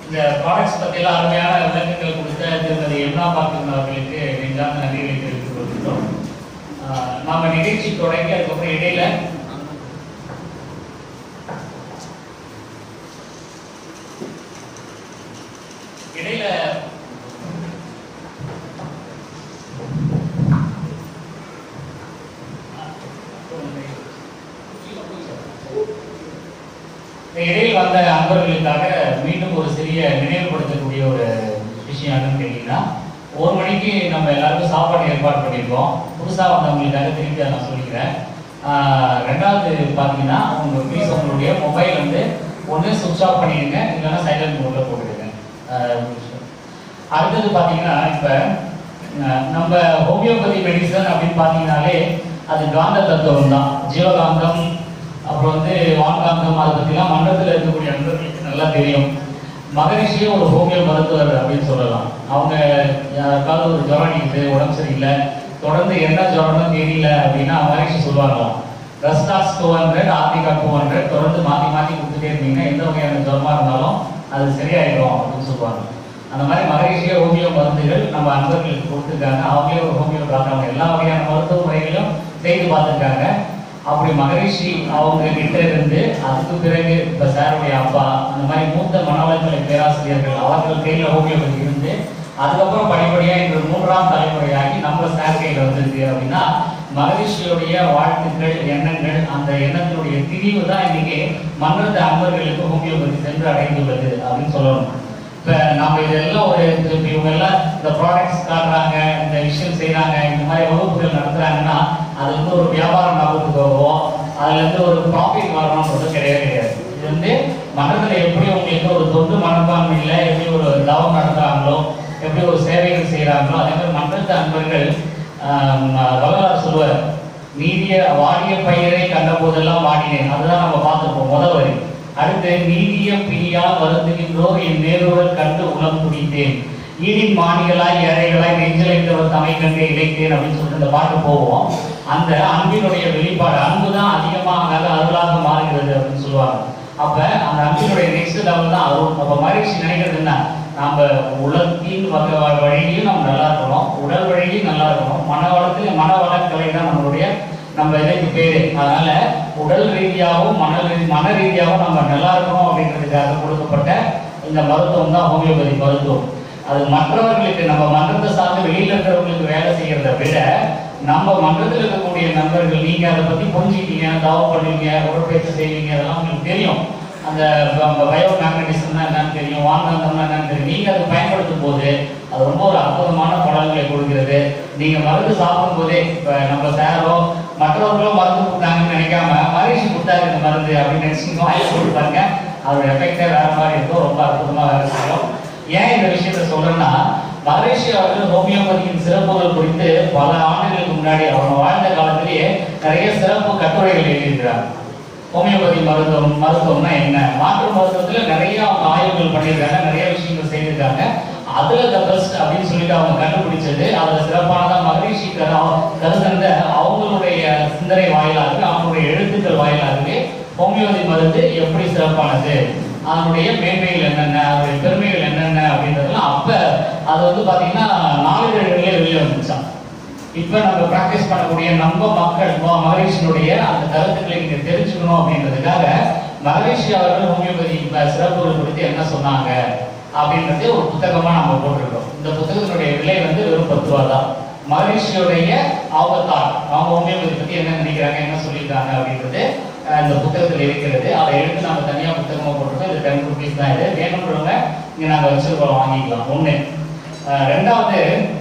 இந்த ப்ராடக்ட்ஸ் பற்றியெல்லாம் அருமையான விளக்கங்கள் கொடுத்த திருமதி எம்னா பார்க்கிங் அவர்களுக்கு நெஞ்சார்ந்த நன்றிகளை தெரிவித்துக் கொள்கிறோம் ஆஹ் நாம நிகழ்ச்சி தொடங்கி அதுக்கப்புறம் இடையில இடையில இந்த இடையில் வந்த அன்பர்களுக்காக மீண்டும் ஒரு சிறிய நினைவுபடுத்தக்கூடிய ஒரு விஷயம் என்னன்னு கேட்டீங்கன்னா ஒரு மணிக்கு நம்ம எல்லாருக்கும் சாப்பாடு ஏற்பாடு பண்ணியிருக்கோம் புதுசாக வந்தவங்களுக்காக திருப்பி அதை நான் சொல்லிக்கிறேன் ஆஹ் ரெண்டாவது பார்த்தீங்கன்னா உங்க ப்ளீஸ் உங்களுடைய மொபைல் வந்து ஒன்று சுவிட்ச் ஆஃப் பண்ணிடுங்க இல்லைன்னா சைலண்ட் மோடில் போட்டுடுங்க ஆஹ் அடுத்தது பார்த்தீங்கன்னா இப்போ நம்ம ஹோமியோபதி மெடிசன் அப்படின்னு பார்த்தீங்கன்னாலே அது காந்த தத்துவம் தான் ஜீவகாந்தம் அப்புறம் வந்து வான்காந்தம் அதை பற்றிலாம் மண்டலத்தில் இருக்கக்கூடிய நண்பர்களுக்கு நல்லா தெரியும் மகரிஷியே ஒரு ஹோமியோ மருத்துவர் அப்படின்னு சொல்லலாம் அவங்க யாருக்காவது ஒரு ஜுரம் அடிக்குது உடம்பு சரியில்லை தொடர்ந்து என்ன ஜுரம்னு தெரியல அப்படின்னா மகரிஷி சொல்லுவாங்களாம் ரஸ்டாஸ் டூ ஹண்ட்ரட் ஆர்டிகா டூ ஹண்ட்ரட் தொடர்ந்து மாற்றி மாற்றி கொடுத்துட்டே இருந்தீங்கன்னா எந்த வகையான ஜுரமா இருந்தாலும் அது சரியாயிடும் அப்படின்னு சொல்லுவாங்க அந்த மாதிரி மகரிஷிய ஹோமியோ மருந்துகள் நம்ம அன்பர்களுக்கு கொடுத்துருக்காங்க அவங்களே ஒரு ஹோமியோ டாக்டர் அவங்க எல்லா வகையான மருத்துவ முறைகளையும் செய்து பார்த்துருக்காங்க அப்படி மகரிஷி அவங்க கிட்ட இருந்து அதுக்கு பிறகு இப்ப சாருடைய அப்பா அந்த மாதிரி மூத்த மனவளக்கலை பேராசிரியர்கள் அவர்கள் கையில ஹோமியோபதி இருந்து அதுக்கப்புறம் படிப்படியா இன்று மூன்றாம் தலைமுறையாகி நம்ம சார் கையில வந்திருக்கு அப்படின்னா மகரிஷியுடைய வாழ்த்துக்கள் எண்ணங்கள் அந்த எண்ணத்தினுடைய திரிவு தான் இன்னைக்கு மன்றத்து அன்பர்களுக்கு ஹோமியோபதி சென்று அடைந்துள்ளது அப்படின்னு சொல்லணும் இப்ப நாம இதெல்லாம் ஒரு இப்ப இவங்க எல்லாம் இந்த ப்ராடக்ட்ஸ் காட்டுறாங்க இந்த விஷயம் செய்றாங்க இந்த மாதிரி வகுப்புகள் நடத்துறாங்கன்னா அது வந்து ஒரு வியாபார லாபத்துக்கு வருவோம் அதுல இருந்து ஒரு ப்ராஃபிட் வரணும்ன்றது கிடையவே கிடையாது இது வந்து மனதில் எப்படி உங்களுக்கு ஒரு தொண்டு மனப்பான்மையில் எப்படி ஒரு தவம் நடத்துறாங்களோ எப்படி ஒரு சேவைகள் செய்றாங்களோ அதே மாதிரி மன்றத்து அன்பர்கள் ஆஹ் வள்ளலார் சொல்லுவார் நீதிய வாடிய பயிரை கண்ட போதெல்லாம் வாடினேன் அதுதான் நம்ம பார்த்துருப்போம் முதல் வரி அடுத்து நீதிய பிரியா வருந்துகின்றோர் என் நேருடல் கண்டு உளம் துடித்தேன் ஈடின் மாணிகளாய் ஏழைகளாய் நெஞ்சலைந்தவர் தமை கண்டு இழைத்தேன் அப்படின்னு சொல்லிட்டு இந்த பாட்டு போவோம் அந்த அன்பினுடைய வெளிப்பாடு அன்பு தான் அதிகமாக அருளாக மாறுகிறது அப்படின்னு சொல்லுவாங்க அப்ப அந்த அன்பினுடைய நெக்ஸ்ட் லெவல் தான் அருள் அப்ப மகிழ்ச்சி நினைக்கிறது என்ன நம்ம உலகத்தின் வகை வழியிலையும் நம்ம நல்லா இருக்கணும் உடல் வழியிலையும் நல்லா இருக்கணும் மன வளத்துல மன வளக்கலை தான் நம்மளுடைய நம்ம இதுக்கு பேரு அதனால உடல் ரீதியாகவும் மன ரீதி மன ரீதியாகவும் நம்ம நல்லா இருக்கணும் அப்படின்றதுக்காக கொடுக்கப்பட்ட இந்த மருத்துவம் தான் ஹோமியோபதி மருத்துவம் அது மற்றவர்களுக்கு நம்ம மன்றத்தை சார்ந்து வெளியில இருக்கிறவங்களுக்கு வேலை செய்யறதை விட நம்ம மன்றத்தில் இருக்கக்கூடிய நண்பர்கள் நீங்க அதை பத்தி புரிஞ்சுக்கிட்டீங்க தவம் பண்ணுவீங்க உடற்பயிற்சி செய்வீங்க அதெல்லாம் உங்களுக்கு தெரியும் அந்த பயோ மேக்னட்டிசம்னா என்னன்னு தெரியும் வான்காந்தம்னா என்னன்னு தெரியும் நீங்க அதை பயன்படுத்தும் போது அது ரொம்ப ஒரு அற்புதமான பலன்களை கொடுக்கிறது நீங்க மருந்து சாப்பிடும் போதே இப்ப நம்ம சாரோ மற்றவர்களோ மருந்து கொடுத்தாங்கன்னு நினைக்காம மகிழ்ச்சி கொடுத்தாரு இந்த மருந்து அப்படின்னு நினைச்சு வாயில போட்டு பாருங்க அதோட எஃபெக்டே வேற மாதிரி இருக்கும் ரொம்ப அற்புதமா வேலை செய்யும் ஏன் இந்த விஷயத்த சொல்றேன்னா மகரிஷி அவர்கள் ஹோமியோபதியின் சிறப்புகள் குறித்து பல ஆண்டுகளுக்கு முன்னாடி அவங்க வாழ்ந்த காலத்திலேயே நிறைய சிறப்பு கட்டுரைகள் எழுதியிருக்கிறாங்க ஹோமியோபதி மருத்துவம் மருத்துவம்னா என்ன மாற்று மருத்துவத்துல நிறைய அவங்க ஆய்வுகள் பண்ணியிருக்காங்க நிறைய விஷயங்கள் செய்திருக்காங்க அதுல த பெஸ்ட் அப்படின்னு சொல்லிட்டு அவங்க கண்டுபிடிச்சது அதுல சிறப்பானதா மகரிஷி கரு- கருதந்த அவங்களுடைய சிந்தனை வாயிலாக அவங்களுடைய எழுத்துக்கள் வாயிலாகவே ஹோமியோபதி மருந்து எப்படி சிறப்பானது அதனுடைய மேன்மைகள் என்னென்ன அதனுடைய பெருமைகள் என்னென்ன அப்படின்றதெல்லாம் அப்ப அது வந்து பாத்தீங்கன்னா நாளிதழ்களே வெளியே வந்துச்சான் இப்ப நம்ம பிராக்டிஸ் பண்ணக்கூடிய நம்ம மக்கள் ம- மகரிஷியினுடைய அந்த கருத்துக்களை நீங்க தெரிஞ்சுக்கணும் அப்படின்றதுக்காக மகரிஷி அவர்கள் ஹோமியோபதி ப- சிறப்புகள் குறித்து என்ன சொன்னாங்க அப்படின்றது ஒரு புத்தகமா நம்ம போட்டிருக்கோம் இந்த புத்தகத்தினுடைய விலை வந்து வெறும் பத்து ரூபா தான் மகரிஷியுடைய அவங்க thought, அவங்க ஹோமியோபதி பத்தி என்ன நினைக்கிறாங்க என்ன சொல்லியிருக்காங்க அப்படின்றது அஹ், இந்த புத்தகத்தில் இருக்கிறது அதை எடுத்து நம்ம தனியா புத்தகமா போட்டிருக்கோம் இது டென் ருபீஸ் தான் இது வேணுன்றவங்க இங்க நாங்க வச்சிருக்கோம் வாங்கிக்கலாம் ஒண்ணு அஹ், ரெண்டாவது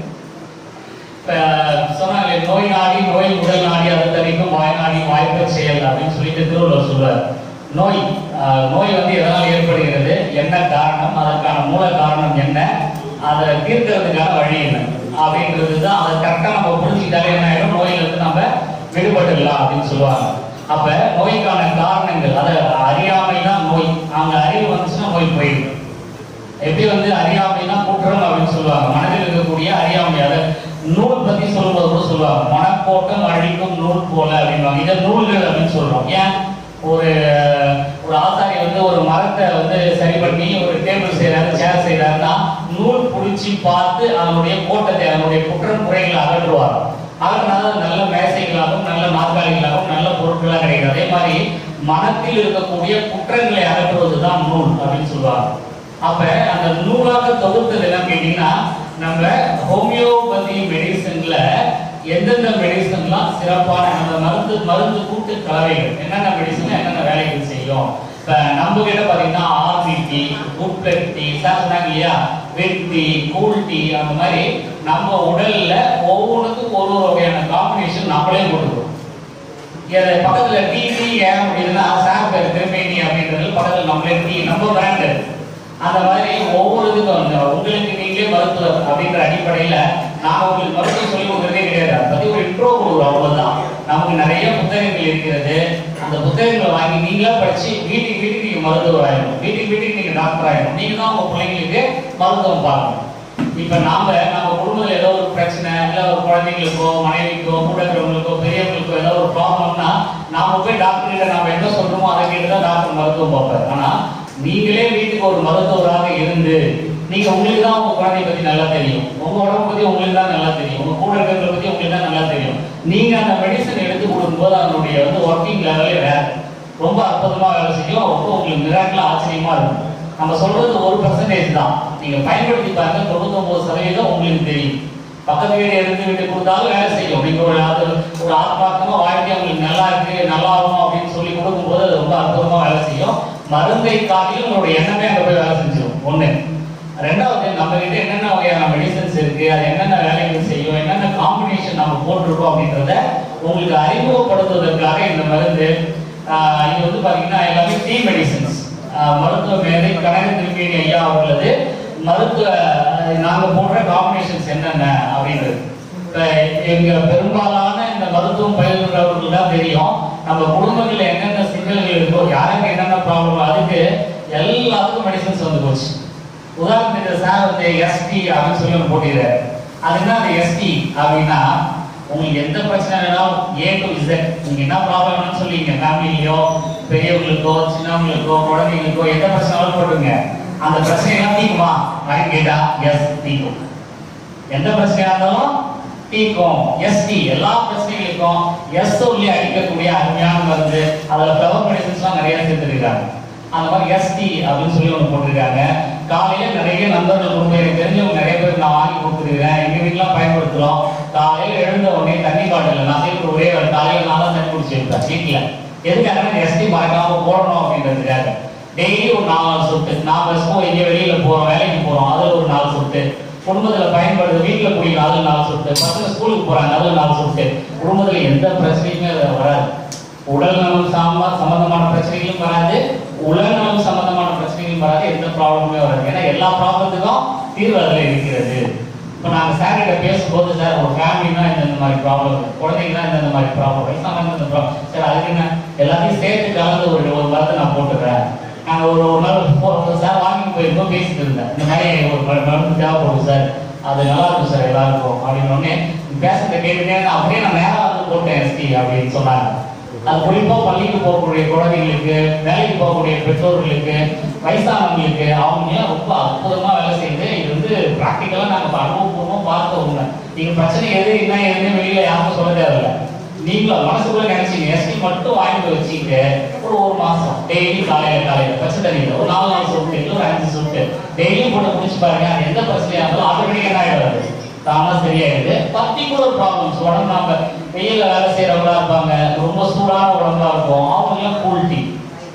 இப்ப சொன்னாங்க நோய் நாடி நோய் உடல் நாடி அதை தணிக்கும் வாய் நாடி வாய்ப்பு செயல் அப்படின்னு சொல்லிட்டு திருவள்ளுவர் சொல்றார் நோய் ஆஹ், நோய் வந்து எதனால் ஏற்படுகிறது என்ன காரணம் அதற்கான மூல காரணம் என்ன அதை தீர்க்கிறதுக்கான வழி என்ன அப்படின்றது தான் அதை கரெக்டாக நம்ம புரிஞ்சுக்கிட்டாலே என்ன ஆயிடும் நோயிலிருந்து நம்ம விடுபட்டுடலாம் அப்படின்னு சொல்லுவாங்க அப்ப நோய்க்கான காரணங்கள் அதை அறியாமை தான் நோய் அவங்க அறிவு வந்துச்சுன்னா நோய் போயிடும் எப்படி வந்து அறியாமைனா குற்றம் அப்படின்னு சொல்லுவாங்க மனதில் இருக்கக்கூடிய அறியாமை அதை நூல் பத்தி சொல்லும்போது கூட சொல்லுவாங்க மனக்கோட்டம் அழிக்கும் நூல் போல அப்படின்வாங்க இதை நூல்கள் அப்படின்னு சொல்றோம் ஏன் ஒரு ஒரு ஆசாரி வந்து ஒரு மரத்தை வந்து சரி பண்ணி ஒரு டேபிள் செய்யறாரு பார்த்து அதனுடைய கோட்டத்தை அதனுடைய குற்றம் குறைகளை அகற்றுவார் அகற்றினால நல்ல மேசைகளாகவும் நல்ல நாற்காலிகளாகவும் நல்ல பொருட்களாக கிடைக்கும் அதே மாதிரி மனத்தில் இருக்கக்கூடிய குற்றங்களை அகற்றுவது தான் நூல் அப்படின்னு சொல்லுவாங்க அப்ப அந்த நூலாக தொகுத்தது என்ன கேட்டீங்கன்னா நம்ம ஹோமியோபதி மெடிசன்ல எந்தெந்த மெடிசன்லாம் சிறப்பான நம்ம மருந்து மருந்து கூட்டு கலவைகள் என்னென்ன மெடிசன் என்னென்ன வேலைகள் செய்யும் இப்ப நம்ம கிட்ட பாத்தீங்கன்னா ஆர்மி டீ குட் பிளட் டீ சார் சொன்னாங்க இல்லையா வெட் டீ கூல் டீ அந்த மாதிரி நம்ம உடல்ல ஒவ்வொன்றுக்கும் ஒரு ஒரு வகையான காம்பினேஷன் நம்மளே கொடுக்குறோம் இதை பக்கத்துல டீ டீ ஏன் முடியுதுன்னா சாப் திருமேனி அப்படின்றது பக்கத்துல நம்மளே டீ நம்ம பிராண்ட் அந்த மாதிரி ஒவ்வொரு இதுக்கும் வந்து உங்களுக்கு நீங்களே மருத்துவர் அப்படின்ற அடிப்படையில நான் உங்களுக்கு மருத்துவம் சொல்லி கொடுக்கறதே கிடையாது அதை பத்தி ஒரு இன்ட்ரோ கொடுக்குறோம் அவ்வளவுதான் நமக்கு நிறைய புத்தகங்கள் இருக்கிறது அந்த புத்தகங்களை வாங்கி நீங்களா படிச்சு வீட்டுக்கு வீட்டுக்கு நீங்க மருத்துவர் ஆயிடும் வீட்டுக்கு வீட்டுக்கு நீங்க டாக்டர் ஆயிடும் நீங்க தான் உங்க பிள்ளைங்களுக்கு மருத்துவம் பார்க்கணும் இப்ப நாம நம்ம குடும்பத்துல ஏதோ ஒரு பிரச்சனை இல்ல ஒரு குழந்தைங்களுக்கோ மனைவிக்கோ கூட இருக்கிறவங்களுக்கோ பெரியவங்களுக்கோ ஏதோ ஒரு ப்ராப்ளம்னா நாம போய் டாக்டர் கிட்ட நாம என்ன சொல்றோமோ அதை கேட்டு தான் டாக்டர் மருத்துவம் பார்ப்பாரு ஆனா நீங்களே வீட்டுக்கு ஒரு மருத்துவராக இருந்து நீங்க உங்களுக்கு தான் உங்க குழந்தைய பத்தி நல்லா தெரியும் உங்க உடம்பு பத்தி உங்களுக்கு தான் நல்லா தெரியும் உங்க கூட இருக்கிறவங்களை பத்தி உங்களுக்கு தான் நல்லா தெரியும் நீங்க அந்த மெடிசன் எடுத்து கொடுக்கும்போது அதனுடைய வந்து ஒர்க்கிங் லெவலே வேற ரொம்ப அற்புதமா வேலை செய்யும் ரொம்ப உங்களுக்கு மிராக்கிள் ஆச்சரியமா இருக்கும் நம்ம சொல்றது ஒரு பர்சன்டேஜ் தான் நீங்க பயன்படுத்தி பாருங்க தொண்ணூத்தொன்பது சதவீதம் உங்களுக்கு தெரியும் பக்கத்து வீடு இருந்து வீட்டு கொடுத்தாலும் வேலை செய்யும் நீங்க ஒரு அது ஒரு ஆத்மார்த்தமா வாழ்க்கை உங்களுக்கு நல்லா இருக்கு நல்லா ஆகும் அப்படின்னு சொல்லி கொடுக்கும்போது அது ரொம்ப அற்புதமா வேலை செய்யும் மருந்தை காட்டிலும் உங்களுடைய எண்ணமே அங்க போய் வேலை செஞ்சிடும் ஒண்ணு ரெண்டாவது நம்ம கிட்ட என்னென்ன வகையான மெடிசன்ஸ் இருக்கு அது என்னென்ன வேலைகள் செய்யும் என்னென்ன காம்பினேஷன் நம்ம போட்டிருக்கோம் அப்படின்றத உங்களுக்கு அறிமுகப்படுத்துவதற்காக இந்த மருந்து ஆஹ் இது வந்து பாத்தீங்கன்னா எல்லாமே டீ மெடிசன்ஸ் மருத்துவ மேதை கனக திருமேனி ஐயா அவர்களது மருத்துவ ஆஹ் நாங்க போடுற காம்பினேஷன்ஸ் என்னென்ன அப்படின்றது இப்ப எங்க பெரும்பாலான இந்த மருத்துவம் பயில்கிறவர்களுக்கு தான் தெரியும் நம்ம குடும்பங்கள்ல என்னென்ன சிக்கல்கள் இருக்கோ யாருக்கு என்னென்ன ப்ராப்ளம் அதுக்கு எல்லாத்துக்கும் மெடிசன்ஸ் வந்து போச்சு உதாரணத்துக்கு சார் வந்து எஸ்டி அப்படின்னு சொல்லி ஒன்று போட்டிடுறாரு அது என்ன அந்த எஸ்டி அப்படின்னா உங்களுக்கு எந்த பிரச்சனை வேணாலும் ஏ டு இசட் நீங்க என்ன ப்ராப்ளம்னு சொல்லிங்க ஃபேமிலியோ பெரியவங்களுக்கோ சின்னவங்களுக்கோ குழந்தைங்களுக்கோ எந்த பிரச்சனைனாலும் போட்டுங்க அந்த பிரச்சனையெல்லாம் தீக்குமா அப்படின்னு கேட்டா எஸ் தீக்கும் எந்த பிரச்சனையா இருந்தாலும் தீக்கும் எஸ்டி எல்லா பிரச்சனைகளுக்கும் எஸ் சொல்லி அடிக்கக்கூடிய அருமையான மருந்து அதுல ஃப்ளவர் மெடிசன்ஸ்லாம் நிறைய சேர்த்துருக்காங்க அந்த மாதிரி எஸ்டி அப்படின்னு சொல்லி ஒன்று போட்டிருக்காங்க காலையில நிறைய நண்பர்கள் கொடுத்து எனக்கு தெரிஞ்சவங்க நிறைய பேர் நான் வாங்கி கொடுத்துருக்கேன் எங்க வீட்டுலாம் பயன்படுத்துறோம் காலையில எழுந்த உடனே தண்ணி பாட்டில் நான் செய்யற ஒரே ஒரு காலையில நான் தான் தண்ணி குடிச்சு வைப்பேன் வீட்டுல எதுக்காக எஸ்டி மறக்காம போடணும் அப்படின்றதுக்காக டெய்லி ஒரு நாலு நாள் சொட்டு நான் பஸ்ஸும் எங்கேயோ வெளியில போறோம் வேலைக்கு போறோம் அதுல ஒரு நாலு சொட்டு குடும்பத்துல பயன்படுது வீட்டுல குடிக்கிற அதுல நாலு சொட்டு பசங்க ஸ்கூலுக்கு போறாங்க அதுல நாலு சொட்டு குடும்பத்துல எந்த பிரச்சனையுமே அதுல வராது உடல் நலம் சாம சம்பந்தமான பிரச்சனைகளும் வராது உடல் நலம் சம்பந்தமான பிரச்சனைகளும் வராது எந்த ப்ராப்ளமுமே வராது ஏன்னா எல்லா ப்ராப்ளத்துக்கும் தீர்வு அதுல இருக்கிறது இப்போ நாங்க சார் கிட்ட பேசும்போது சார் ஒரு ஃபேமிலினா இந்த மாதிரி ப்ராப்ளம் குழந்தைங்கன்னா இந்த மாதிரி ப்ராப்ளம் வயசானவங்க இந்த ப்ராப்ளம் சார் அதுக்கு என்ன எல்லாத்தையும் சேர்த்து கலந்து ஒரு ஒரு மரத்தை நான் போட்டுக்கிறேன் நாங்கள் ஒரு ஒரு நாள் போ- சார் வாங்கி போயிருக்கோம் பேசிட்டு இருந்தேன் இந்த மாதிரி ஒரு ம- மருந்து தேவைப்படுது சார் அது நல்லா இருக்கும் சார் எல்லாருக்கும் அப்படின்னு உடனே பேசுறத கேட்டுட்டே நான் அப்படியே நான் நேரம் வந்து போட்டேன் எஸ்டி அப்படின்னு சொன்னாங்க அது குறிப்பா பள்ளிக்கு போகக்கூடிய குழந்தைங்களுக்கு வேலைக்கு போகக்கூடிய பெற்றோர்களுக்கு வயசானவங்களுக்கு அவங்க எல்லாம் ரொம்ப அற்புதமா வேலை செய்யுது இது வந்து பிராக்டிக்கலா நாங்க அனுபவபூர்வமா பார்த்த உண்மை நீங்க பிரச்சனை எது என்ன எதுன்னு வெளியில யாருக்கும் சொல்ல தேவையில்ல நீங்களும் மனசுக்குள்ள நினைச்சீங்க எஸ்டி மட்டும் வாங்கிட்டு வச்சுக்கிட்டு ஒரு ஒரு மாசம் டெய்லி காலையில காலையில பச்சை தண்ணியில ஒரு நாலு நாள் சொட்டு இல்லை ஒரு அஞ்சு சொட்டு டெய்லியும் போட்டு குடிச்சு பாருங்க அது எந்த பிரச்சனையா இருந்தாலும் ஆட்டோமேட்டிக்கா என்ன ஆயிடுது தானா சரியாயிடுது பர்டிகுலர் ப்ராப்ளம்ஸ் உடம்பு நாம வெயில்ல வேலை செய்யறவங்களா இருப்பாங்க ரொம்ப சூடான உடம்பா இருக்கும் அவங்களுக்குலாம் கூல் டீ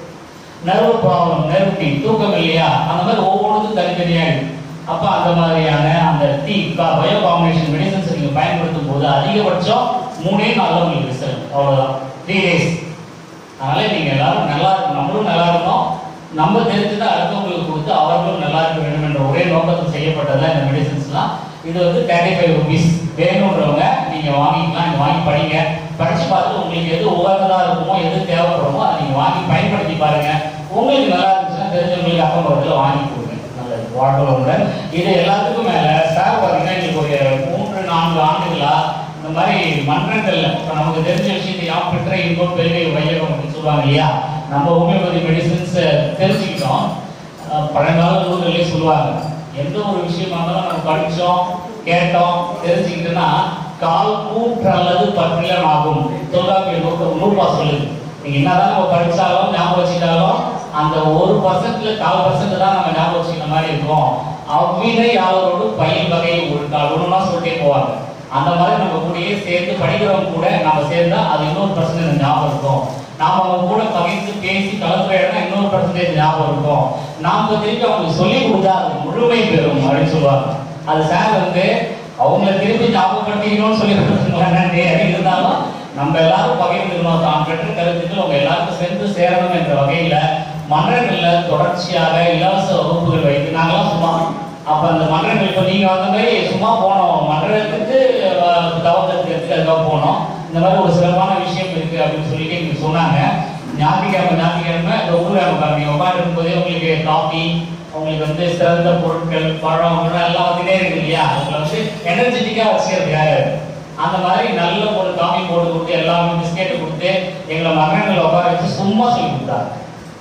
நர்வு ப்ராப்ளம் நர்வ் டீ தூக்கம் இல்லையா அந்த மாதிரி ஒவ்வொன்றுக்கும் தனித்தனியா இருக்கு அப்ப அந்த மாதிரியான அந்த டீ பயோ காம்பினேஷன் மெடிசன்ஸ் நீங்க பயன்படுத்தும் போது அதிகபட்சம் மூணே நாள்ல உங்களுக்கு ரிசல்ட் அவ்வளவுதான் த்ரீ டேஸ் அதனால நீங்க எல்லாரும் நல்லா இருக்கணும் நம்மளும் நல்லா இருக்கணும் நம்ம தெரிஞ்சதை அடுத்தவங்களுக்கு கொடுத்து அவர்களும் நல்லா இருக்க வேண்டும் என்ற ஒரே நோக்கத்தில் செய்யப்பட்டதா இந்த மெடிசன்ஸ்லாம் இது வந்து தேர்ட்டி ஃபைவ் ருபீஸ் வேணுன்றவங்க நீங்க வாங்கிக்கலாம் நீங்க வாங்கி படிங்க படிச்சு பார்த்துட்டு உங்களுக்கு எது உகந்ததா இருக்குமோ எது தேவைப்படுமோ அதை நீங்க வாங்கி பயன்படுத்தி பாருங்க உங்களுக்கு நல்லா இருந்துச்சுன்னா தெரிஞ்சவங்களுக்கு அக்கம் பக்கத்தில் வாங்கி கொடுங்க நல்லது வாழ்க்கை இது எல்லாத்துக்கும் மேல சார் பார்த்தீங்கன்னா இன்னைக்கு ஒரு மூன்று நான்கு ஆண்டுகளா இந்த மாதிரி மன்றங்கள்ல இப்ப நமக்கு தெரிஞ்ச விஷயத்தை யாம் பெற்ற இன்பம் பெருகை வையகம் அப்படின்னு சொல்லுவாங்க இல்லையா நம்ம ஹோமியோபதி மெடிசன்ஸ் தெரிஞ்சுக்கிட்டோம் அஹ் பழங்கால நூல்களே சொல்லுவாங்க எந்த ஒரு விஷயமா இருந்தாலும் நம்ம படிச்சோம் கேட்டோம் தெரிஞ்சுக்கிட்டோம்னா கால் கூற்றல்லது பற்றிலம் ஆகும் தொல்காப்பிய நூற்று நூறுபா சொல்லுது நீங்க என்னதான் நம்ம படிச்சாலும் ஞாபகம் வச்சுட்டாலும் அந்த ஒரு பர்சன்ட்ல கால் பர்சன்ட் தான் நம்ம ஞாபகம் வச்சுக்கிற மாதிரி இருக்கும் அவ்வினை யாரோடு பயில் வகை ஒரு கால் ஒண்ணுமா சொல்லிட்டே போவாங்க அந்த மாதிரி நம்ம கூடயே சேர்ந்து படிக்கிறவங்க கூட நம்ம சேர்ந்தா அது இன்னொரு பர்சன்டேஜ் ஞாபகம் இருக்கும் நாம அவங்க கூட பகிர்ந்து பேசி கலந்துரையாடினா இன்னொரு பர்சன்டேஜ் ஞாபகம் இருக்கும் நாம திருப்பி அவங்களுக்கு சொல்லி கொடுத்தா அது முழுமை பெறும் அப்படின்னு சொல்லுவாங்க அது சார் வந்து அவங்கள திருப்பி ஞாபகப்படுத்திக்கணும்னு சொல்லி கொடுத்துருக்காங்க இருந்தாலும் நம்ம எல்லாரும் பகிர்ந்துக்கணும் தான் பெற்ற கருத்துக்கள் உங்க எல்லாருக்கும் சென்று சேரணும் என்ற வகையில மன்றங்கள்ல தொடர்ச்சியாக இலவச வகுப்புகள் வைத்து நாங்களாம் சும்மா அப்ப அந்த மன்றங்கள் இப்ப நீங்க வந்த மாதிரி சும்மா போனோம் மன்றத்துக்கு தவக்கத்துக்கு அதுக்காக போனோம் இந்த மாதிரி ஒரு சிறப்பான விஷயம் இருக்கு அப்படின்னு சொல்லிட்டு எங்களுக்கு சொன்னாங்க ஞாயிற்றுக்கிழமை ஞாயிற்றுக்கிழமை இந்த ஊர்ல நீங்க உட்காந்து போதே உங்களுக்கு காஃபி உங்களுக்கு வந்து சிறந்த பொருட்கள் பழம் இதெல்லாம் எல்லாம் வந்துட்டே இருக்கு இல்லையா அதுல வந்து எனர்ஜெட்டிக்கா வச்சுக்கிறதுக்காக அந்த மாதிரி நல்ல ஒரு காஃபி போட்டு கொடுத்து எல்லாமே பிஸ்கெட் கொடுத்து எங்களை மகன்களை உட்கார வச்சு சும்மா சொல்லி கொடுத்தாங்க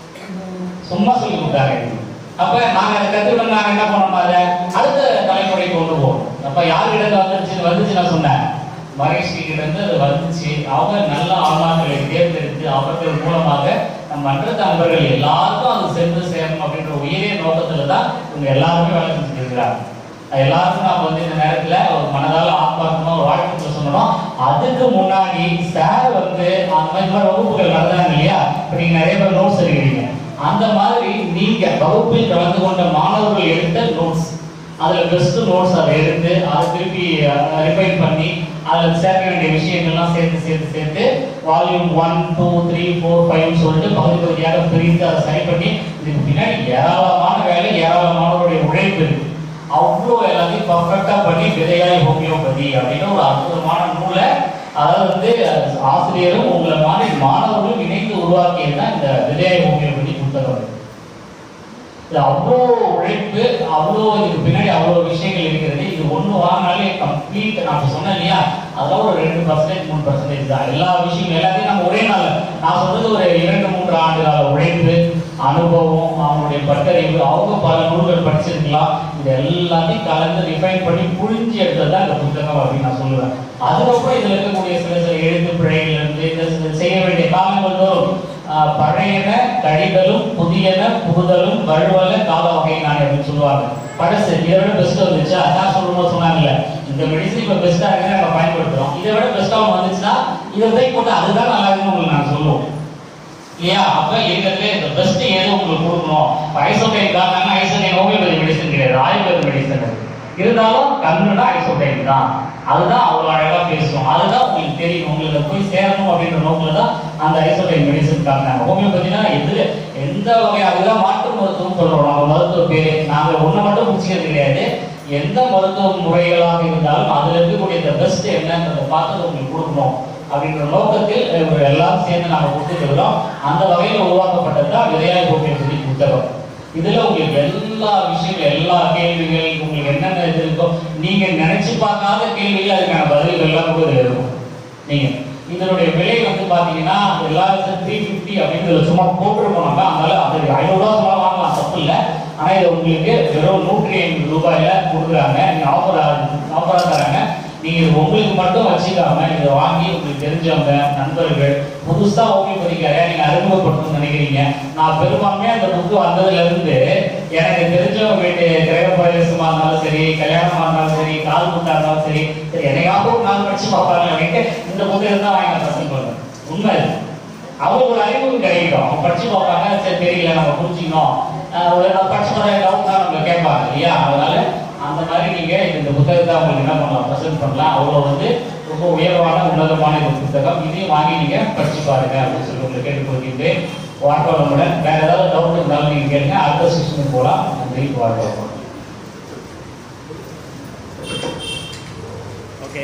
சும்மா சொல்லி கொடுத்தாங்க எங்களுக்கு. அப்ப நாங்க அதை கத்துக்கிட்டு நாங்க என்ன பண்ணோம் அதை அடுத்த தலைமுறைக்கு கொண்டு போவோம் அப்ப யார்கிட்ட இருந்து வந்துருச்சு வந்துச்சு நான் சொன்னேன் மகேஷ்டி கிட்ட இருந்து அது வந்துச்சு அவங்க நல்ல ஆன்மாக்களை தேர்ந்தெடுத்து அவர்கள் மூலமாக நம் மன்ற நண்பர்கள் எல்லாருக்கும் அது சென்று சேரணும் அப்படின்ற உயரிய நோக்கத்துல தான் இவங்க எல்லாருமே வேலை செஞ்சுட்டு இருக்கிறாங்க அது எல்லாருக்கும் நாம வந்து இந்த நேரத்துல ஒரு மனதால ஆத்மார்த்தமா ஒரு வாழ்க்கை சொல்லணும் அதுக்கு முன்னாடி சார் வந்து அந்த மாதிரி மாதிரி வகுப்புகள் நடந்தாங்க இல்லையா இப்ப நீங்க நிறைய பேர் நோட்ஸ் எடுக்கிறீங்க அந்த மாதிரி நீங்க வகுப்பில் கலந்து கொண்ட மாணவர்கள் எடுத்த நோட்ஸ் அதுல பெஸ்ட் நோட்ஸ் அதை எடுத்து அதை திருப்பி ரிஃபைன் பண்ணி அதில் சேர்க்க வேண்டிய விஷயங்கள்லாம் சேர்த்து சேர்த்து சேர்த்து volume one two three four five சொல்லிட்டு பகுதி பகுதியாக பிரித்து அதை சரி பண்ணி இதுக்கு பின்னாடி ஏராளமான வேலை ஏராளமானவருடைய உழைப்பு இருக்கு அவ்வளோ எல்லாத்தையும் பர்ஃபெக்டா பண்ணி விதையாய் ஹோமியோபதி அப்படின்னு ஒரு அற்புதமான நூலை அதாவது வந்து ஆசிரியரும் உங்களை மாதிரி மாணவர்களும் இணைந்து உருவாக்கியது தான் இந்த விதையாய் ஹோமியோபதி புத்தகம் இது அவ்வளோ உழைப்பு அவ்வளோ இதுக்கு பின்னாடி அவ்வளோ விஷயங்கள் இருக்கிறது இது ஒன்று வாங்கினாலே கம்ப்ளீட் நான் இப்ப சொன்னேன் இல்லையா அதெல்லாம் ஒரு ரெண்டு பர்சன்டேஜ் மூணு பர்சன்டேஜ் தான் எல்லா விஷயங்கள் எல்லாத்தையும் நம்ம ஒரே நாள் நான் சொல்றது ஒரு இரண்டு மூன்று ஆண்டு கால உழைப்பு அனுபவம் அவங்களுடைய பட்டறிவு அவங்க பல நூல்கள் படிச்சிருக்கலாம் இது எல்லாத்தையும் கலந்து ரிஃபைன் பண்ணி புழிஞ்சு எடுத்தது தான் இந்த புத்தகம் அப்படின்னு நான் சொல்லுவேன் அதுக்கப்புறம் இதுல இருக்கக்கூடிய சில சில எழுத்து பிழைகள் இருந்து இந்த சில செய்ய வேண்டிய காலங்கள் தோறும் ஆஹ், பழையன கழிதலும் புதியன புகுதலும் வழுவல கால வகை நான் அப்படின்னு சொல்லுவாங்க பழசு இதை விட பெஸ்ட் வந்துச்சா அதான் சொல்லும்போது சொன்னாங்கல்ல இந்த மெடிசன் இப்ப பெஸ்டா இருக்கு நம்ம பயன்படுத்துறோம் இதை விட பெஸ்டா ஒன்று வந்துச்சுன்னா இதை போய் போட்டு அதுதான் நல்லா இருக்குன்னு உங்களுக்கு நான் சொல்லுவோம் இல்லையா அப்ப இருக்கிறதுல இந்த பெஸ்ட் எது உங்களுக்கு கொடுக்கணும் ஐசோடைன் காரணம் ஐசோடைன் ஹோமியோபதி மெடிசன் கிடையாது ஆயுர்வேத மெடிசன் அது இருந்தாலும் கண்ணுனா ஐசோடைன் தான் அதுதான் அவ்வளவு அழகா பேசும் அதுதான் உங்களுக்கு தெரியும் உங்களுக்கு அது போய் சேரணும் அப்படின்ற நோக்கில தான் அந்த ஐசோடைன் மெடிசன் காரணம் ஹோமியோபதினா எது எந்த வகை அதுதான் மாற்று மருத்துவம் சொல்றோம் நம்ம மருத்துவ பேரு நாங்க ஒண்ணு மட்டும் முடிச்சுக்கிறது கிடையாது எந்த மருத்துவ முறைகளாக இருந்தாலும் அதுல இருக்கக்கூடிய இந்த பெஸ்ட் என்னன்றதை பார்த்து உங்களுக்கு கொடுக்கணும் அப்படின்ற நோக்கத்தில் இவங்க எல்லாம் சேர்ந்து நாம கொடுத்துருக்கிறோம் அந்த வகையில் உருவாக்கப்பட்டது தான் விதையாய் ஹோமியோபதி புத்தகம் இதுல உங்களுக்கு எல்லா விஷயங்கள் எல்லா கேள்விகள் உங்களுக்கு என்னென்ன இது இருக்கோ நீங்க நினைச்சு பார்க்காத கேள்விகள் அதுக்கான பதில்கள் எல்லாம் கூட இதுல இருக்கும் நீங்க இதனுடைய விலை வந்து பாத்தீங்கன்னா எல்லாருக்கும் த்ரீ ஃபிஃப்டி அப்படின்னு இதுல சும்மா போட்டுருக்கோம் நம்ம அதனால அது ஐநூறுரூவா சும்மா வாங்கலாம் தப்பு இல்லை ஆனா இது உங்களுக்கு வெறும் நூற்றி ஐம்பது ரூபாயில கொடுக்குறாங்க நீங்க ஆஃபர் ஆஃபரா தராங்க நீங்க இது உங்களுக்கு மட்டும் வச்சுக்காம இதை வாங்கி உங்களுக்கு தெரிஞ்சவங்க நண்பர்கள் புதுசா ஹோமியோபதிக்கார நீங்க அறிமுகப்படுத்தணும்னு நினைக்கிறீங்க நான் பெரும்பான்மையா இந்த புக்கு வந்ததுல இருந்து எனக்கு தெரிஞ்சவங்க வீட்டு கிரக பிரவேசமா இருந்தாலும் சரி கல்யாணமா இருந்தாலும் சரி கால் குட்டா இருந்தாலும் சரி சரி என்னைக்காவது ஒரு நாள் படிச்சு பார்ப்பாங்க அப்படின்ட்டு இந்த புக்கு இருந்தா வாங்கி நான் பசங்க சொல்றேன் உண்மை இது. அவங்களுக்கு ஒரு அறிவு கிடைக்கும் அவங்க படிச்சு பார்ப்பாங்க சரி தெரியல நம்ம புரிஞ்சுக்கணும் ஆஹ் ஒரு நான் படிச்சு பார்த்தா டவுட் தான் நம்ம கேட்பாங்க இல்லையா அதனால அந்த மாதிரி நீங்க இந்த புத்தகத்தை அவங்களுக்கு என்ன பண்ணலாம் ப்ரெசென்ட் பண்ணலாம் அவ்வளோ வந்து ரொம்ப உயர்வான உன்னதமான இந்த புத்தகம் இதையும் வாங்கி நீங்க படிச்சு பாருங்க அப்படின்னு சொல்லி உங்களுக்கு கேட்டுக்கொள்கின்றேன் வாழ்க்கை வேற ஏதாவது டவுட் இருந்தாலும் நீங்க கேளுங்க அடுத்த செஷனுக்கு போகலாம் நன்றி வாழ்க்கை ஓகே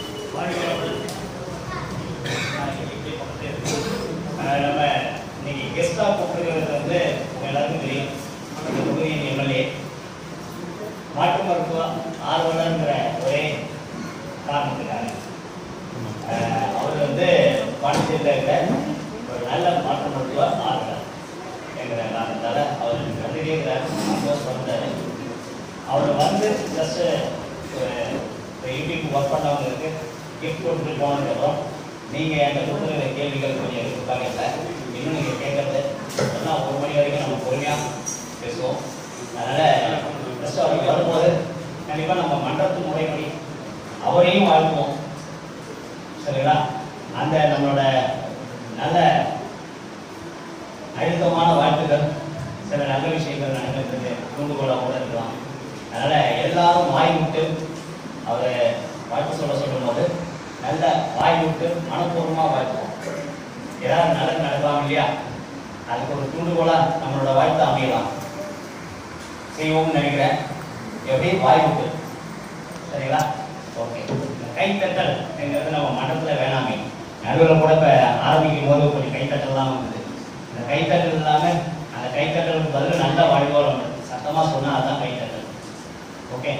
நம்ம இன்னைக்கு கெஸ்டா கூப்பிட்டுருக்கிறது வந்து உங்க எல்லாருக்கும் தெரியும் இந்த தொகுதியின் எம்எல்ஏ மாற்று மருத்துவ ஆர்வலர்ங்கிற ஒரே காரணத்துக்காக அஹ், அவர் வந்து பாண்டிச்சேரியில் இருக்கிற ஒரு நல்ல மாற்று மருத்துவ ஆர்வலர் என்கிற காரணத்தால அவர் கண்டிப்பாக சந்தோஷம் வந்தார் அவர் வந்து ஜஸ்ட் யூடியூப் ஒர்க் பண்ணவங்களுக்கு கிஃப்ட் கொடுத்துட்டு போனதுக்கப்புறம் நீங்கள் அந்த கொடுக்குற கேள்விகள் கொஞ்சம் எடுத்துக்காங்க இல்லை இன்னும் நீங்கள் கேட்கறது எல்லாம் ஒரு மணி வரைக்கும் நம்ம பொறுமையாக பேசுவோம் அதனால் ஃபஸ்ட்டு அவர் வரும்போது கண்டிப்பாக நம்ம மன்றத்து முறைப்படி அவரையும் வாழ்த்துவோம் சரிங்களா அந்த நம்மளோட நல்ல அழுத்தமான வாழ்த்துக்கள் சில நல்ல விஷயங்கள் நடக்கிறது தூண்டுகோலாக கூட இருக்கலாம் அதனால எல்லாரும் வாய் விட்டு அவரை வாழ்த்து சொல்ல சொல்லும் போது நல்ல வாய் விட்டு மனப்பூர்வமாக வாழ்த்துவோம் ஏதாவது நல்லது நடக்கலாம் இல்லையா அதுக்கு ஒரு தூண்டுகோலா நம்மளோட வாழ்த்து அமையலாம் செய்வோம்னு நினைக்கிறேன் எப்படி வாய் விட்டு சரிங்களா ஓகே கைத்தட்டல் என்கிறது நம்ம மண்டலத்தில் வேணாமே நடுவில் கூட இப்போ ஆரம்பிக்கும் போது கொஞ்சம் கைத்தட்டல்லாம் வந்தது இந்த கைத்தட்டல் இல்லாமல் அந்த கைத்தட்டலுக்கு பதில் நல்ல வாழ்வோம் சத்தமாக சொன்னால் அதுதான் கைத்தட்டல் ஓகே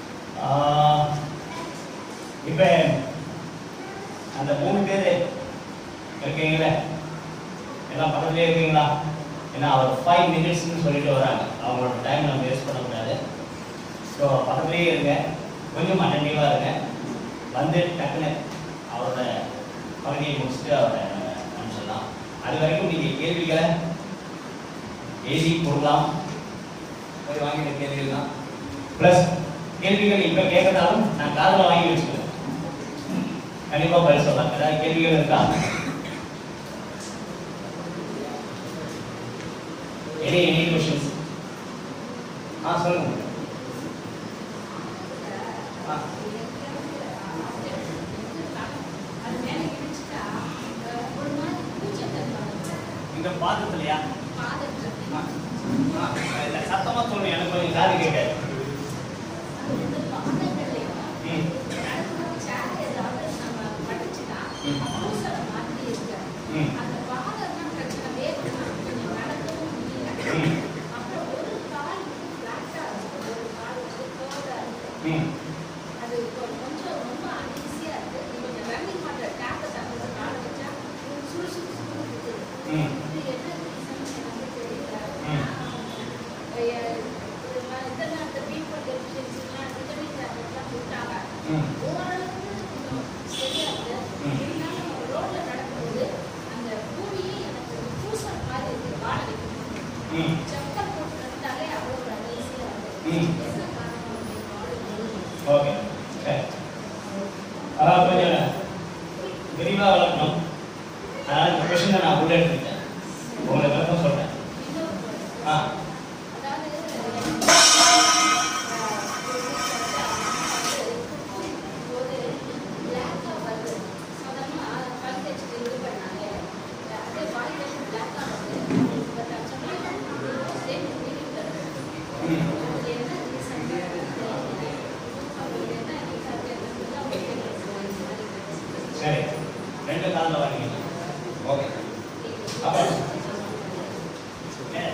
இப்போ அந்த மூணு பேர் இருக்கீங்களே எல்லாம் பக்கத்துலேயே இருக்கீங்களா ஏன்னா அவர் ஃபைவ் மினிட்ஸ்னு சொல்லிட்டு வராங்க அவங்களோட டைம் நம்ம வேஸ்ட் பண்ணக்கூடாது ஸோ பக்கத்துலேயே இருங்க கொஞ்சம் அட்டன்டிவாக இருங்க வந்து டக்குன்னு அவரோட பகுதியை முடிச்சுட்டு அவரை அனுப்பிச்சிடலாம் அது வரைக்கும் நீங்கள் கேள்விகளை எழுதி கொடுக்கலாம் போய் வாங்கிட்ட கேள்விகள் தான் ப்ளஸ் கேள்விகள் இப்போ கேட்கறதாலும் நான் காதில் வாங்கி வச்சுக்கிறேன் கண்டிப்பாக பதில் சொல்லலாம் ஏதாவது கேள்விகள் இருக்கா எனி எனி கொஷின்ஸ் ஆ சொல்லுங்க ஆ இந்த பாதத்துலையா ஆ ஆ, இல்ல சத்தமா சொல்லுங்க எனக்கு கொஞ்சம் காது கேட்காது ம் ம் ம் ம் அது கொஞ்சம் ரொம்ப அன்ஈஸியா இருக்கு நீங்க கொஞ்சம் ரன்னிங் பண்ற டேப் தந்து கால வச்சா சுடு சுடு சுடு இருக்கு ம் இது என்ன ரீசன் எனக்கு தெரியல ம். இதெல்லாம் அந்த பீப்புள் டெஃபிஷியன்சிலாம் விட்டமின் டேப்லெட்லாம் கொடுத்தாங்க ம் ஓரளவுக்கு கொஞ்சம் சரியா இருக்கு ம். இருந்தாலும் ரோட்ல நடக்கும்போது அந்த பூமியே எனக்கு ஒரு பூசல் மாதிரி இருக்கு வாடகைக்கு ம் செப்பல் போட்டு நடந்தாலே அவ்வளோ ஒரு அன்ஈஸியா இருக்கு ம். என்ன காரணம் அப்படின்னு ஓகே சரி அதான் கொஞ்சம் விரிவாக வளர்க்கணும் அதனால் இந்த கொஷினை நான் உள்ள எடுத்துக்கிட்டேன் உங்களுக்கு விளக்கம் சொல்கிறேன் ஆ ம் சரி ரெண்டு காலில் வாங்கிக்கலாம் ஓகே அப்புறம் ஏ.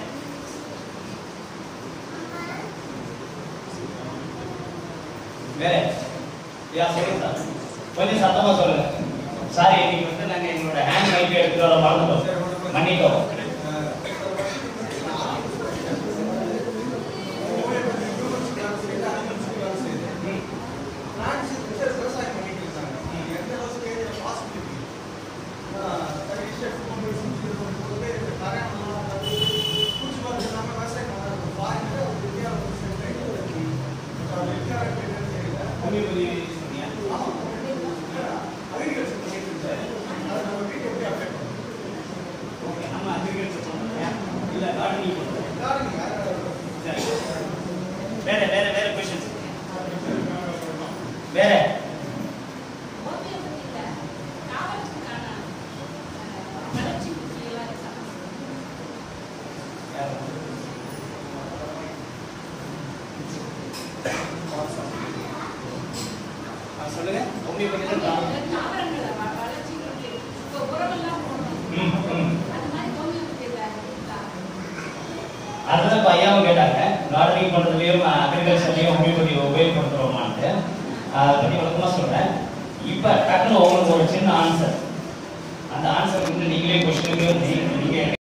வேற யா சொல்லுங்க சார் கொஞ்சம் சத்தமா சொல்லுங்க சாரி இன்னைக்கு வந்து நாங்க எங்களோட ஹேண்ட் மைக் எடுத்துட்டு வர மறந்துட்டோம் மன்னிட்டோம் ஹோமியோபதி சொன்னீங்க ஓகே நம்ம அக்ரிகல்ச்சர் பண்ணுறோம் இல்லை கார்டனிங் பண்ணுறோம் சரி வேற வேற வேற கொஷின்ஸ் வேற ஆ, சொல்லுங்க ஹோமியோபதி தான் ம் ம் அதுதான் இப்போ ஐயாவும் கேட்டாங்க கார்டனிங் பண்ணுறதுலையும் அக்ரிகல்ச்சர்லையும் ஹோமியோபதி உபயோகப்படுத்துகிறோமான்ட்டு அதை பற்றி விளக்கமாக சொல்கிறேன் இப்போ டக்குன்னு உங்களுக்கு ஒரு சின்ன ஆன்சர் அந்த ஆன்சர் வந்து நீங்களே கொஸ்டினுக்கு நீங்கள்